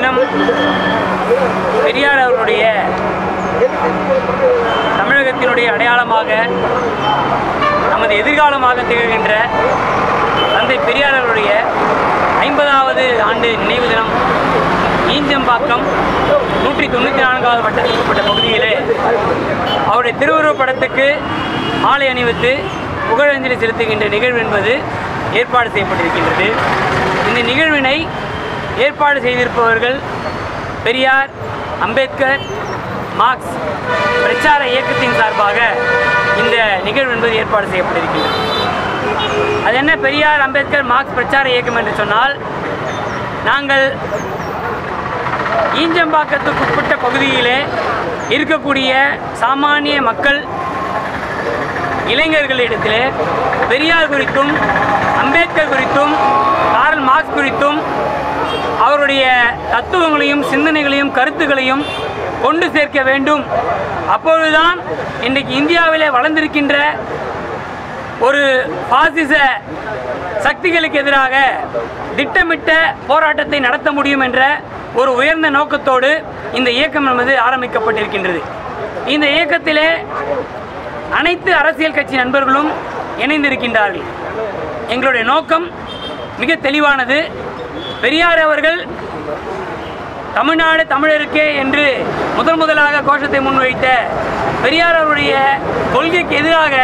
தினம் பெரியார் அவர்களுடைய தமிழகத்தினுடைய அடையாளமாக நமது எதிர்காலமாக திகழ்கின்ற தந்தை பெரியார் அவருடைய ஐம்பதாவது ஆண்டு நினைவு தினம் ஈஞ்சம்பாக்கம் நூற்றி தொண்ணூற்றி நான்காவது வட்டத்தில் உட்பட்ட பகுதியிலே அவருடைய திருவுருவப் படத்துக்கு மாலை அணிவித்து புகழஞ்சலி செலுத்துகின்ற நிகழ்வு என்பது ஏற்பாடு செய்யப்பட்டிருக்கின்றது இந்த நிகழ்வினை ஏற்பாடு செய்திருப்பவர்கள் பெரியார் அம்பேத்கர் மார்க்ஸ் பிரச்சார இயக்கத்தின் சார்பாக இந்த நிகழ்வு என்பது ஏற்பாடு செய்யப்பட்டிருக்கின்றது அது என்ன பெரியார் அம்பேத்கர் மார்க்ஸ் பிரச்சார இயக்கம் என்று சொன்னால் நாங்கள் ஈஞ்சம்பாக்கத்துக்கு உட்பட்ட பகுதியிலே இருக்கக்கூடிய சாமானிய மக்கள் இளைஞர்களிடத்திலே பெரியார் குறித்தும் அம்பேத்கர் குறித்தும் காரல் மார்க்ஸ் குறித்தும் அவருடைய தத்துவங்களையும் சிந்தனைகளையும் கருத்துக்களையும் கொண்டு சேர்க்க வேண்டும் அப்பொழுதுதான் இன்றைக்கு இந்தியாவிலே வளர்ந்திருக்கின்ற ஒரு பாசிச சக்திகளுக்கு எதிராக திட்டமிட்ட போராட்டத்தை நடத்த முடியும் என்ற ஒரு உயர்ந்த நோக்கத்தோடு இந்த இயக்கம் என்பது ஆரம்பிக்கப்பட்டிருக்கின்றது இந்த இயக்கத்திலே அனைத்து அரசியல் கட்சி நண்பர்களும் இணைந்திருக்கின்றார்கள் எங்களுடைய நோக்கம் மிக தெளிவானது பெரியார் அவர்கள் தமிழ்நாடு தமிழருக்கே என்று முதல் முதலாக கோஷத்தை முன்வைத்த பெரியார் அவருடைய கொள்கைக்கு எதிராக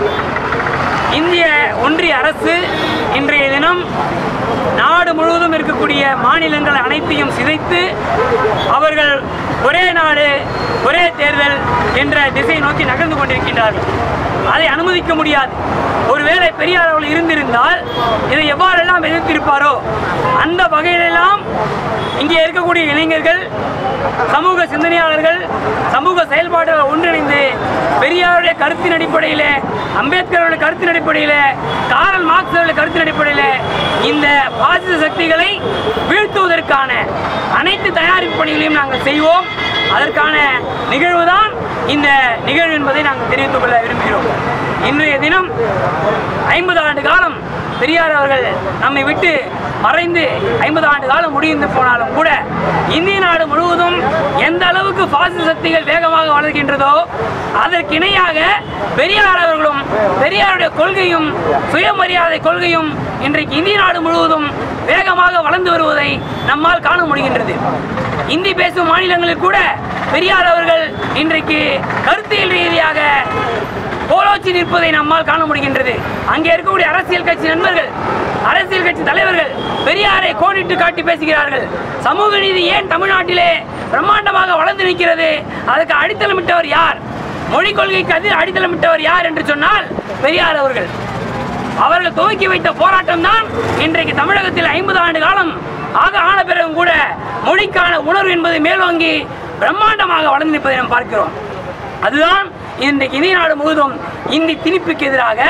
இந்திய ஒன்றிய அரசு இன்றைய தினம் நாடு முழுவதும் இருக்கக்கூடிய மாநிலங்கள் அனைத்தையும் சிதைத்து அவர்கள் ஒரே நாடு ஒரே தேர்தல் என்ற திசையை நோக்கி நகர்ந்து கொண்டிருக்கின்றார்கள் அதை அனுமதிக்க முடியாது ஒருவேளை பெரியார் அவர்கள் இருந்திருந்தால் இதை எவ்வாறெல்லாம் எதிர்த்திருப்பாரோ அந்த வகையிலெல்லாம் இங்கே இருக்கக்கூடிய இளைஞர்கள் சமூக சிந்தனையாளர்கள் சமூக செயல்பாடுகள் ஒன்றிணைந்து பெரியாருடைய கருத்தின் அடிப்படையில் அம்பேத்கருடைய கருத்தின் அடிப்படையில் காரல் மார்க்ஸ் அவருடைய கருத்தின் அடிப்படையில் இந்த பாசிச சக்திகளை வீழ்த்துவதற்கான அனைத்து தயாரிப்பு பணிகளையும் நாங்கள் செய்வோம் அதற்கான நிகழ்வுதான் இந்த நிகழ்வு என்பதை நாங்கள் தெரிவித்துக் கொள்ள விரும்புகிறோம் இன்றைய தினம் ஐம்பது ஆண்டு காலம் பெரியார் அவர்கள் நம்மை விட்டு மறைந்து ஐம்பது ஆண்டு காலம் முடிந்து போனாலும் கூட இந்திய நாடு முழுவதும் எந்த அளவுக்கு பாசிச சக்திகள் வேகமாக வளர்கின்றதோ அதற்கு இணையாக பெரியார் அவர்களும் பெரியாருடைய கொள்கையும் சுயமரியாதை கொள்கையும் இன்றைக்கு இந்திய நாடு முழுவதும் வேகமாக வளர்ந்து வருவதை நம்மால் காண முடிகின்றது இந்தி பேசும் மாநிலங்களில் கூட பெரியார் அவர்கள் இன்றைக்கு கருத்தியல் ரீதியாக கோலோச்சி நிற்பதை நம்மால் காண முடிகின்றது அங்கே இருக்கக்கூடிய அரசியல் கட்சி நண்பர்கள் அரசியல் கட்சி தலைவர்கள் பெரியாரை கோடிட்டு காட்டி பேசுகிறார்கள் சமூக நீதி ஏன் தமிழ்நாட்டிலே பிரம்மாண்டமாக வளர்ந்து நிற்கிறது அதுக்கு அடித்தளமிட்டவர் யார் மொழிக் கொள்கைக்கு அது அடித்தளமிட்டவர் யார் என்று சொன்னால் பெரியார் அவர்கள் அவர்கள் துவக்கி வைத்த போராட்டம் தான் இன்றைக்கு தமிழகத்தில் ஐம்பது ஆண்டு காலம் ஆக ஆன பிறகும் கூட மொழிக்கான உணர்வு என்பது மேலோங்கி பிரம்மாண்டமாக வளர்ந்து நிற்பதை நாம் பார்க்கிறோம் அதுதான் இன்றைக்கு இந்திய நாடு முழுவதும் இந்தி திணிப்புக்கு எதிராக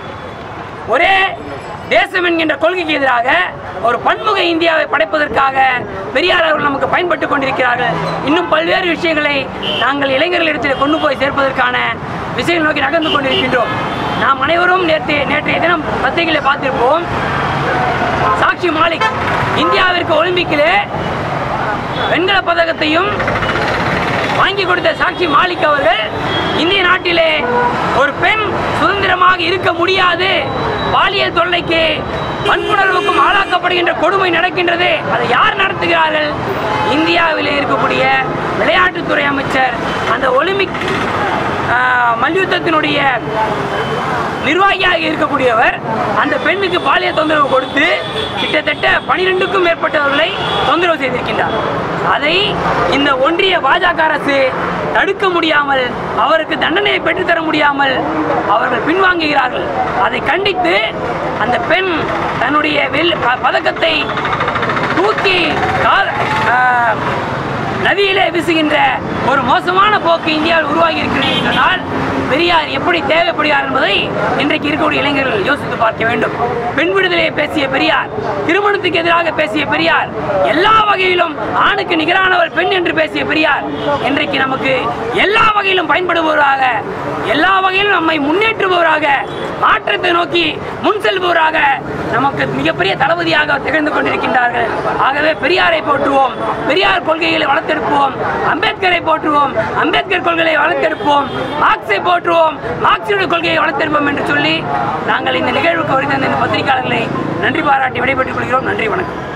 ஒரே தேசம் என்கின்ற கொள்கைக்கு எதிராக ஒரு பன்முக இந்தியாவை படைப்பதற்காக பெரியார் அவர்கள் நமக்கு பயன்பட்டு கொண்டிருக்கிறார்கள் இன்னும் பல்வேறு விஷயங்களை நாங்கள் இளைஞர்களிடத்தில் கொண்டு போய் சேர்ப்பதற்கான விஷயங்கள் நோக்கி நகர்ந்து கொண்டிருக்கின்றோம் நாம் அனைவரும் நேற்று நேற்றைய தினம் பத்திரிகைகளை பார்த்திருப்போம் சாக்ஷி மாலிக் இந்தியாவிற்கு ஒலிம்பிக்கிலே வெண்கல பதக்கத்தையும் வாங்கி கொடுத்த சாட்சி மாலிக் அவர்கள் இந்திய நாட்டிலே ஒரு பெண் சுதந்திரமாக இருக்க முடியாது பாலியல் தொல்லைக்கு வன்புணர்வுக்கும் ஆளாக்கப்படுகின்ற கொடுமை நடக்கின்றது அதை யார் நடத்துகிறார்கள் இந்தியாவிலே இருக்கக்கூடிய விளையாட்டுத்துறை அமைச்சர் அந்த ஒலிம்பிக் ஆஹ், மல்யுத்தத்தினுடைய நிர்வாகியாக இருக்கக்கூடியவர் அந்த பெண்ணுக்கு பாலியல் தொந்தரவு கொடுத்து கிட்டத்தட்ட பனிரெண்டுக்கும் மேற்பட்டவர்களை தொந்தரவு செய்திருக்கின்றார் அதை இந்த ஒன்றிய பாஜக அரசு தடுக்க முடியாமல் அவருக்கு தண்டனையை பெற்றுத்தர முடியாமல் அவர்கள் பின்வாங்குகிறார்கள் அதை கண்டித்து அந்த பெண் தன்னுடைய வெள் ப- பதக்கத்தை தூக்கி கால் ஆஹ், நதியிலே வீசுகின்ற ஒரு மோசமான போக்கு இந்தியாவில் உருவாகி இருக்கிறது என்று சொன்னால் பெரியார் எப்படி தேவைப்படுகிறார் என்பதை இன்றைக்கு இருக்கக்கூடிய இளைஞர்கள் யோசித்து பார்க்க வேண்டும் பெண் விடுதலையை பேசிய பெரியார் திருமணத்துக்கு எதிராக பேசிய பெரியார் எல்லா வகையிலும் ஆணுக்கு நிகரானவர் பெண் என்று பேசிய பெரியார் இன்றைக்கு நமக்கு எல்லா வகையிலும் பயன்படுபவராக எல்லா வகையிலும் நம்மை முன்னேற்றுபவராக மாற்றத்தை நோக்கி முன் செல்பவராக நமக்கு மிகப்பெரிய தளபதியாக திகழ்ந்து கொண்டிருக்கின்றார்கள் ஆகவே பெரியாரை போற்றுவோம் பெரியார் கொள்கைகளை வளர்த்தெடுப்போம் அம்பேத்கரை போற்றுவோம் அம்பேத்கர் கொள்கையை வளர்த்தெடுப்போம் மார்க்ஸை போற்றுவோம் மார்க்சியோட கொள்கையை வளர்த்தெடுப்போம் என்று சொல்லி நாங்கள் இந்த நிகழ்வுக்கு வருகின்ற இந்த பத்திரிகையாளர்களை நன்றி பாராட்டி விடைபெற்றுக் கொள்கிறோம் நன்றி வணக்கம்